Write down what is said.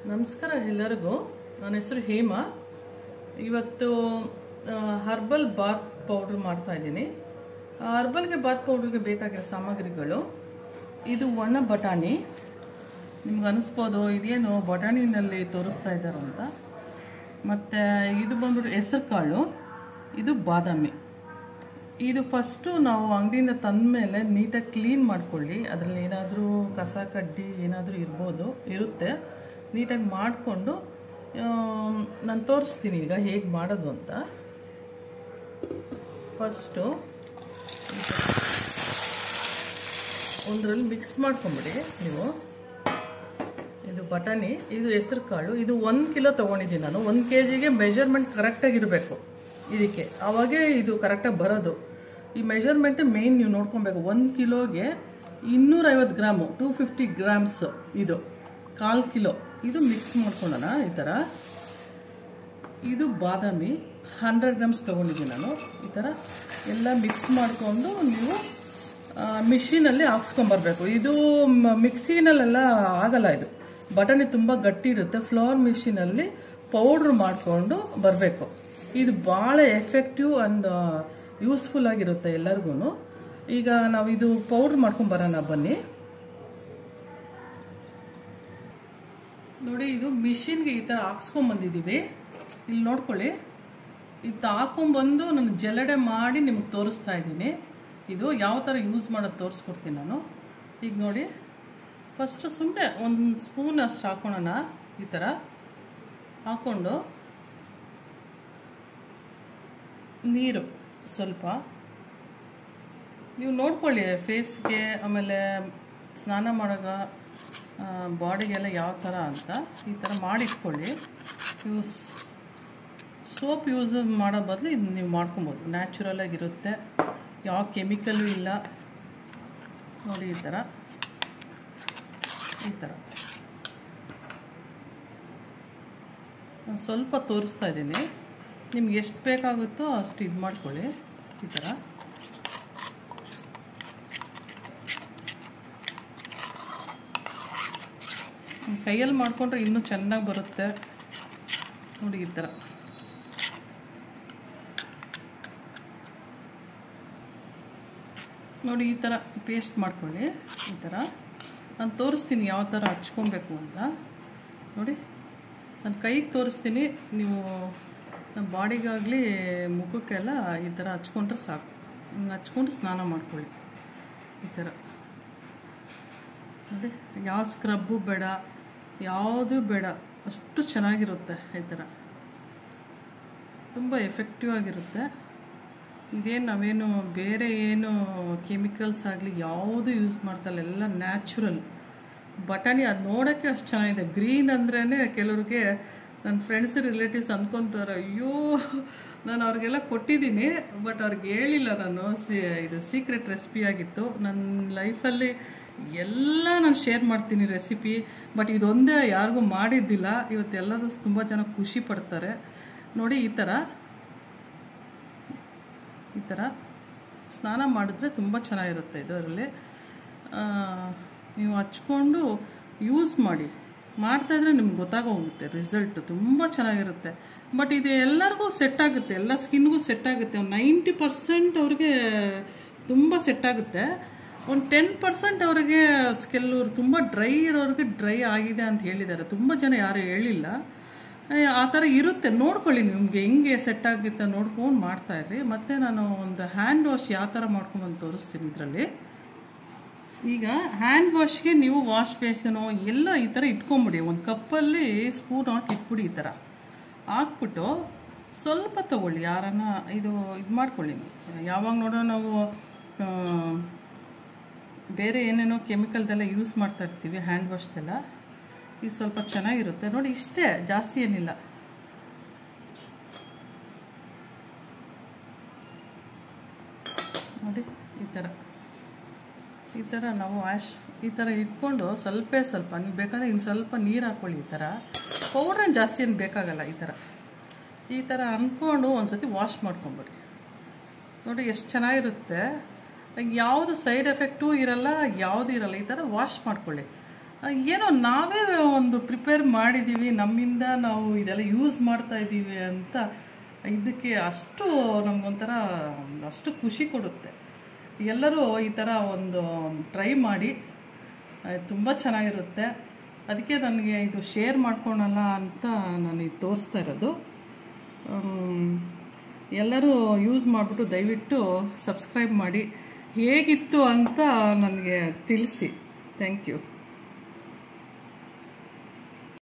ನಮಸ್ಕಾರ ಎಲ್ಲರಿಗೂ ನನ್ನ ಹೆಸರು ಹೇಮಾ ಇವತ್ತು ಹರ್ಬಲ್ ಬಾತ್ ಪೌಡ್ರ್ ಮಾಡ್ತಾ ಇದ್ದೀನಿ ಹರ್ಬಲ್ಗೆ ಬಾತ್ ಪೌಡ್ರಿಗೆ ಬೇಕಾಗಿರೋ ಸಾಮಗ್ರಿಗಳು ಇದು ಒಣ ಬಟಾಣಿ ನಿಮ್ಗೆ ಅನಿಸ್ಬೋದು ಇದೇನು ಬಟಾಣಿನಲ್ಲಿ ತೋರಿಸ್ತಾ ಇದ್ದಾರೆ ಅಂತ ಮತ್ತು ಇದು ಬಂದ್ಬಿಟ್ಟು ಹೆಸರು ಕಾಳು ಇದು ಬಾದಾಮಿ ಇದು ಫಸ್ಟು ನಾವು ಅಂಗಡಿಯಿಂದ ತಂದ ಮೇಲೆ ನೀಟಾಗಿ ಕ್ಲೀನ್ ಮಾಡ್ಕೊಳ್ಳಿ ಅದರಲ್ಲಿ ಏನಾದರೂ ಕಸ ಕಡ್ಡಿ ಏನಾದರೂ ಇರ್ಬೋದು ಇರುತ್ತೆ ನೀಟಾಗಿ ಮಾಡಿಕೊಂಡು ನಾನು ತೋರಿಸ್ತೀನಿ ಈಗ ಹೇಗೆ ಮಾಡೋದು ಅಂತ ಫಸ್ಟು ಒಂದರಲ್ಲಿ ಮಿಕ್ಸ್ ಮಾಡ್ಕೊಂಬಿಡಿ ನೀವು ಇದು ಬಟಾಣಿ ಇದು ಹೆಸರು ಕಾಳು ಇದು ಒಂದು ಕಿಲೋ ತೊಗೊಂಡಿದ್ದೀನಿ ನಾನು ಒಂದು ಕೆ ಜಿಗೆ ಮೆಜರ್ಮೆಂಟ್ ಕರೆಕ್ಟಾಗಿರಬೇಕು ಇದಕ್ಕೆ ಅವಾಗೇ ಇದು ಕರೆಕ್ಟಾಗಿ ಬರೋದು ಈ ಮೆಜರ್ಮೆಂಟ್ ಮೇಯ್ನ್ ನೀವು ನೋಡ್ಕೊಬೇಕು ಒಂದು ಕಿಲೋಗೆ ಇನ್ನೂರೈವತ್ತು ಗ್ರಾಮು ಟೂ ಫಿಫ್ಟಿ ಗ್ರಾಮ್ಸ್ ಇದು ಕಾಲು ಕಿಲೋ ಇದು ಮಿಕ್ಸ್ ಮಾಡ್ಕೊಳ್ಳೋಣ ಈ ಥರ ಇದು ಬಾದಾಮಿ ಹಂಡ್ರೆಡ್ ಗ್ರಾಮ್ಸ್ ತೊಗೊಂಡಿದ್ದೀನಿ ನಾನು ಈ ಥರ ಎಲ್ಲ ಮಿಕ್ಸ್ ಮಾಡಿಕೊಂಡು ನೀವು ಮಿಷಿನಲ್ಲಿ ಹಾಕ್ಸ್ಕೊಂಬರ್ಬೇಕು ಇದು ಮಿಕ್ಸಿನಲ್ಲೆಲ್ಲ ಆಗಲ್ಲ ಇದು ಬಟಾಣಿ ತುಂಬ ಗಟ್ಟಿ ಇರುತ್ತೆ ಫ್ಲೋರ್ ಮಿಷಿನಲ್ಲಿ ಪೌಡ್ರ್ ಮಾಡಿಕೊಂಡು ಬರಬೇಕು ಇದು ಭಾಳ ಎಫೆಕ್ಟಿವ್ ಆ್ಯಂಡ್ ಯೂಸ್ಫುಲ್ ಆಗಿರುತ್ತೆ ಎಲ್ಲರಿಗೂ ಈಗ ನಾವು ಇದು ಪೌಡ್ರ್ ಮಾಡ್ಕೊಂಡು ಬರೋಣ ಬನ್ನಿ ನೋಡಿ ಇದು ಮಿಷಿನ್ಗೆ ಈ ಥರ ಹಾಕ್ಸ್ಕೊಂಬಂದಿದ್ದೀವಿ ಇಲ್ಲಿ ನೋಡ್ಕೊಳ್ಳಿ ಇದು ಹಾಕೊಂಬಂದು ನಾನು ಜಲ್ಲಡೆ ಮಾಡಿ ನಿಮಗೆ ತೋರಿಸ್ತಾ ಇದ್ದೀನಿ ಇದು ಯಾವ ಥರ ಯೂಸ್ ಮಾಡೋದು ತೋರಿಸ್ಕೊಡ್ತೀನಿ ನಾನು ಈಗ ನೋಡಿ ಫಸ್ಟು ಸುಮ್ಮನೆ ಒಂದು ಸ್ಪೂನ್ ಅಷ್ಟು ಹಾಕೊಳ್ಳೋಣ ಈ ಥರ ಹಾಕ್ಕೊಂಡು ನೀರು ಸ್ವಲ್ಪ ನೀವು ನೋಡ್ಕೊಳ್ಳಿ ಫೇಸ್ಗೆ ಆಮೇಲೆ ಸ್ನಾನ ಮಾಡಾಗ ಬಾಡಿಗೆಲ್ಲ ಯಾವ ಥರ ಅಂತ ಈ ಥರ ಮಾಡಿಟ್ಕೊಳ್ಳಿ ಯೂಸ್ ಸೋಪ್ ಯೂಸ್ ಮಾಡೋ ಬದಲು ಇದು ನೀವು ಮಾಡ್ಕೊಬೋದು ನ್ಯಾಚುರಲ್ ಆಗಿರುತ್ತೆ ಯಾವ ಕೆಮಿಕಲ್ಲು ಇಲ್ಲ ನೋಡಿ ಈ ಥರ ಈ ಥರ ನಾನು ಸ್ವಲ್ಪ ತೋರಿಸ್ತಾ ಇದ್ದೀನಿ ನಿಮ್ಗೆ ಎಷ್ಟು ಬೇಕಾಗುತ್ತೋ ಅಷ್ಟು ಇದು ಮಾಡ್ಕೊಳ್ಳಿ ಈ ಥರ ಕೈಯಲ್ಲಿ ಮಾಡಿಕೊಂಡ್ರೆ ಇನ್ನೂ ಚೆನ್ನಾಗಿ ಬರುತ್ತೆ ನೋಡಿ ಈ ಥರ ನೋಡಿ ಈ ಥರ ಪೇಸ್ಟ್ ಮಾಡ್ಕೊಳ್ಳಿ ಈ ಥರ ನಾನು ತೋರಿಸ್ತೀನಿ ಯಾವ ಥರ ಹಚ್ಕೊಬೇಕು ಅಂತ ನೋಡಿ ನಾನು ಕೈಗೆ ತೋರಿಸ್ತೀನಿ ನೀವು ನಮ್ಮ ಬಾಡಿಗಾಗಲಿ ಮುಖಕ್ಕೆಲ್ಲ ಈ ಥರ ಹಚ್ಕೊಂಡ್ರೆ ಸಾಕು ಹಿಂಗೆ ಹಚ್ಕೊಂಡು ಸ್ನಾನ ಮಾಡ್ಕೊಳ್ಳಿ ಈ ಥರ ನೋಡಿ ಯಾವ ಸ್ಕ್ರಬ್ಬು ಬೇಡ ಯಾವುದೂ ಬೇಡ ಅಷ್ಟು ಚೆನ್ನಾಗಿರುತ್ತೆ ಈ ಥರ ತುಂಬ ಎಫೆಕ್ಟಿವ್ ಆಗಿರುತ್ತೆ ಇದೇನು ನಾವೇನು ಬೇರೆ ಏನು ಕೆಮಿಕಲ್ಸ್ ಆಗಲಿ ಯಾವುದು ಯೂಸ್ ಮಾಡ್ತಲ್ಲ ಎಲ್ಲ ನ್ಯಾಚುರಲ್ ಬಟಾಣಿ ಅದು ನೋಡೋಕ್ಕೆ ಅಷ್ಟು ಚೆನ್ನಾಗಿದೆ ಗ್ರೀನ್ ಅಂದ್ರೇ ಕೆಲವ್ರಿಗೆ ನನ್ನ ಫ್ರೆಂಡ್ಸ್ ರಿಲೇಟಿವ್ಸ್ ಅಂದ್ಕೊತಾರೆ ಅಯ್ಯೋ ನಾನು ಅವ್ರಿಗೆಲ್ಲ ಕೊಟ್ಟಿದ್ದೀನಿ ಬಟ್ ಅವ್ರಿಗೆ ಹೇಳಿಲ್ಲ ನಾನು ಸಿ ಇದು ಸೀಕ್ರೆಟ್ ರೆಸಿಪಿ ಆಗಿತ್ತು ನನ್ನ ಲೈಫಲ್ಲಿ ಎಲ್ಲ ನಾನು ಶೇರ್ ಮಾಡ್ತೀನಿ ರೆಸಿಪಿ ಬಟ್ ಇದೊಂದೇ ಯಾರಿಗೂ ಮಾಡಿದ್ದಿಲ್ಲ ಇವತ್ತು ಎಲ್ಲರೂ ತುಂಬ ಜನ ಖುಷಿ ಪಡ್ತಾರೆ ನೋಡಿ ಈ ಥರ ಈ ಥರ ಸ್ನಾನ ಮಾಡಿದ್ರೆ ತುಂಬ ಚೆನ್ನಾಗಿರುತ್ತೆ ಇದರಲ್ಲಿ ನೀವು ಹಚ್ಕೊಂಡು ಯೂಸ್ ಮಾಡಿ ಮಾಡ್ತಾಯಿದ್ರೆ ನಿಮ್ಗೆ ಗೊತ್ತಾಗೋಗುತ್ತೆ ರಿಸಲ್ಟ್ ತುಂಬ ಚೆನ್ನಾಗಿರುತ್ತೆ ಬಟ್ ಇದು ಎಲ್ಲರಿಗೂ ಸೆಟ್ ಆಗುತ್ತೆ ಎಲ್ಲ ಸ್ಕಿನ್ಗೂ ಸೆಟ್ ಆಗುತ್ತೆ ಒಂದು ನೈಂಟಿ ಪರ್ಸೆಂಟ್ ಅವ್ರಿಗೆ ತುಂಬ ಸೆಟ್ ಆಗುತ್ತೆ ಒಂದು ಟೆನ್ ಪರ್ಸೆಂಟ್ ಅವರಿಗೆ ಕೆಲವರು ತುಂಬ ಡ್ರೈ ಇರೋರಿಗೆ ಡ್ರೈ ಆಗಿದೆ ಅಂತ ಹೇಳಿದ್ದಾರೆ ತುಂಬ ಜನ ಯಾರು ಹೇಳಿಲ್ಲ ಆ ಥರ ಇರುತ್ತೆ ನೋಡ್ಕೊಳ್ಳಿ ನಿಮಗೆ ಹೆಂಗೆ ಸೆಟ್ ಆಗುತ್ತೆ ನೋಡ್ಕೊಂಡು ಮಾಡ್ತಾ ಇರ್ರಿ ಮತ್ತು ನಾನು ಒಂದು ಹ್ಯಾಂಡ್ ವಾಶ್ ಯಾವ ಥರ ಮಾಡ್ಕೊಂಬಂದು ತೋರಿಸ್ತೀನಿ ಇದರಲ್ಲಿ ಈಗ ಹ್ಯಾಂಡ್ ವಾಶ್ಗೆ ನೀವು ವಾಶ್ ಬೇಸನೋ ಎಲ್ಲ ಈ ಥರ ಇಟ್ಕೊಂಬಿಡಿ ಒಂದು ಕಪ್ಪಲ್ಲಿ ಸ್ಪೂನ್ ಹಾಕಿ ಇಟ್ಬಿಡಿ ಈ ಥರ ಹಾಕ್ಬಿಟ್ಟು ಸ್ವಲ್ಪ ತಗೊಳ್ಳಿ ಯಾರನ್ನ ಇದು ಇದು ಮಾಡ್ಕೊಳ್ಳಿ ಯಾವಾಗ ನೋಡೋ ನಾವು ಬೇರೆ ಏನೇನೋ ಕೆಮಿಕಲ್ದೆಲ್ಲ ಯೂಸ್ ಮಾಡ್ತಾ ಇರ್ತೀವಿ ಹ್ಯಾಂಡ್ ವಾಶ್ದೆಲ್ಲ ಇದು ಸ್ವಲ್ಪ ಚೆನ್ನಾಗಿರುತ್ತೆ ನೋಡಿ ಇಷ್ಟೇ ಜಾಸ್ತಿ ಏನಿಲ್ಲ ನೋಡಿ ಈ ಥರ ಈ ಥರ ನಾವು ವಾಶ್ ಈ ಥರ ಇಟ್ಕೊಂಡು ಸ್ವಲ್ಪ ಸ್ವಲ್ಪ ನೀವು ಬೇಕಾದ್ರೆ ಇನ್ನು ಸ್ವಲ್ಪ ನೀರು ಹಾಕ್ಕೊಳ್ಳಿ ಈ ಥರ ಪೌಡ್ರೇನು ಜಾಸ್ತಿ ಏನು ಬೇಕಾಗಲ್ಲ ಈ ಥರ ಈ ಥರ ಅಂದ್ಕೊಂಡು ಒಂದು ಸತಿ ವಾಶ್ ಮಾಡ್ಕೊಂಬಿಡಿ ನೋಡಿ ಎಷ್ಟು ಚೆನ್ನಾಗಿರುತ್ತೆ ಯಾವುದು ಸೈಡ್ ಎಫೆಕ್ಟೂ ಇರಲ್ಲ ಯಾವುದು ಇರಲ್ಲ ಈ ಥರ ವಾಶ್ ಮಾಡ್ಕೊಳ್ಳಿ ಆ, ಏನೋ ನಾವೇ ಒಂದು ಪ್ರಿಪೇರ್ ಮಾಡಿದ್ದೀವಿ ನಮ್ಮಿಂದ ನಾವು ಇದೆಲ್ಲ ಯೂಸ್ ಮಾಡ್ತಾ ಇದ್ದೀವಿ ಅಂತ ಇದಕ್ಕೆ ಅಷ್ಟು ನಮಗೊಂಥರ ಅಷ್ಟು ಖುಷಿ ಕೊಡುತ್ತೆ ಎಲ್ಲರೂ ಈ ಥರ ಒಂದು ಟ್ರೈ ಮಾಡಿ ತುಂಬ ಚೆನ್ನಾಗಿರುತ್ತೆ ಅದಕ್ಕೆ ನನಗೆ ಇದು ಶೇರ್ ಮಾಡ್ಕೊಳಲ್ಲ ಅಂತ ನಾನು ಇದು ತೋರಿಸ್ತಾ ಇರೋದು ಆಮ್, ಎಲ್ಲರೂ ಯೂಸ್ ಮಾಡಿಬಿಟ್ಟು ದಯವಿಟ್ಟು ಸಬ್ಸ್ಕ್ರೈಬ್ ಮಾಡಿ ಹೇಗಿತ್ತು ಅಂತ ನನಗೆ ತಿಳಿಸಿ ಥ್ಯಾಂಕ್ ಯು